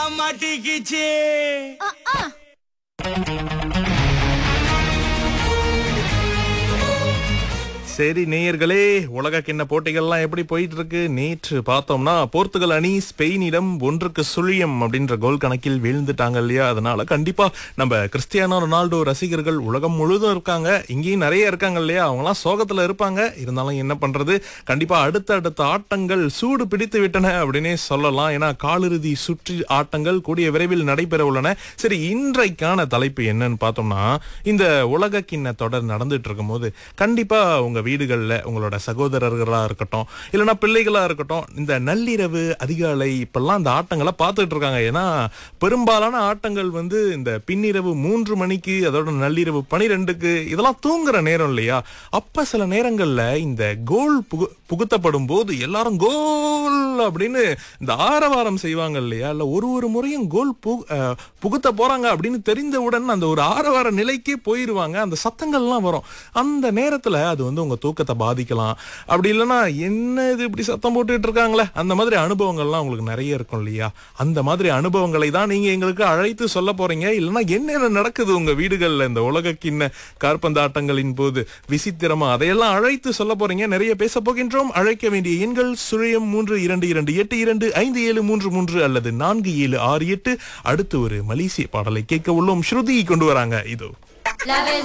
மாட்டிக்கிச்சு ஆ, ஆ. சரி நேயர்களே உலக கிண்ண போட்டிகள்லாம் எப்படி போயிட்டு இருக்கு நேற்று பார்த்தோம்னா போர்த்துகல் அணி ஸ்பெயினிடம் ஒன்றுக்கு சுழியம் அப்படின்ற கோல் கணக்கில் வீழ்ந்துட்டாங்க இல்லையா அதனால கண்டிப்பா நம்ம கிறிஸ்டியானோ ரொனால்டோ ரசிகர்கள் உலகம் முழுதும் இருக்காங்க இங்கேயும் நிறைய இருக்காங்க இல்லையா அவங்கலாம் சோகத்துல இருப்பாங்க இருந்தாலும் என்ன பண்றது கண்டிப்பா அடுத்த அடுத்த ஆட்டங்கள் சூடு பிடித்து விட்டன அப்படின்னே சொல்லலாம் ஏன்னா காலிறுதி சுற்று ஆட்டங்கள் கூடிய விரைவில் நடைபெற உள்ளன சரி இன்றைக்கான தலைப்பு என்னன்னு பார்த்தோம்னா இந்த உலக கிண்ண தொடர் நடந்துட்டு இருக்கும்போது கண்டிப்பா உங்க வீடுகள்ல உங்களோட சகோதரர்களா இருக்கட்டும் இல்லைன்னா பிள்ளைகளா இருக்கட்டும் இந்த நள்ளிரவு அதிகாலை இப்பெல்லாம் இந்த ஆட்டங்களை பார்த்துட்டு இருக்காங்க ஏன்னா பெரும்பாலான ஆட்டங்கள் வந்து இந்த பின்னிரவு மூன்று மணிக்கு அதோட நள்ளிரவு பனிரெண்டுக்கு இதெல்லாம் தூங்குற நேரம் இல்லையா அப்ப சில நேரங்கள்ல இந்த கோல் புகு புகுத்தப்படும் போது எல்லாரும் கோல் அப்படின்னு இந்த ஆரவாரம் செய்வாங்க இல்லையா இல்ல ஒரு ஒரு முறையும் கோல் பு- அஹ், புகுத்த போறாங்க அப்படின்னு தெரிந்தவுடன் அந்த ஒரு ஆரவார நிலைக்கே போயிருவாங்க அந்த சத்தங்கள்லாம் வரும் அந்த நேரத்துல அது வந்து உங்க தூக்கத்தை பாதிக்கலாம் அப்படி இல்லைன்னா என்ன இது இப்படி சத்தம் போட்டுட்டு இருக்காங்களே அந்த மாதிரி அனுபவங்கள்லாம் உங்களுக்கு நிறைய இருக்கும் இல்லையா அந்த மாதிரி அனுபவங்களை தான் நீங்க எங்களுக்கு அழைத்து சொல்ல போறீங்க இல்லைன்னா என்னென்ன நடக்குது உங்க வீடுகள்ல இந்த உலக கிண்ண காற்பந்தாட்டங்களின் போது விசித்திரமா அதையெல்லாம் அழைத்து சொல்ல போறீங்க நிறைய பேச போகின்றோம் அழைக்க வேண்டிய எண்கள் சுழியம் மூன்று இரண்டு இரண்டு எட்டு இரண்டு ஐந்து ஏழு மூன்று மூன்று அல்லது நான்கு ஏழு ஆறு எட்டு அடுத்து ஒரு மலேசிய பாடலை கேட்க உள்ளோம் ஸ்ருதி கொண்டு வராங்க இதோ Love is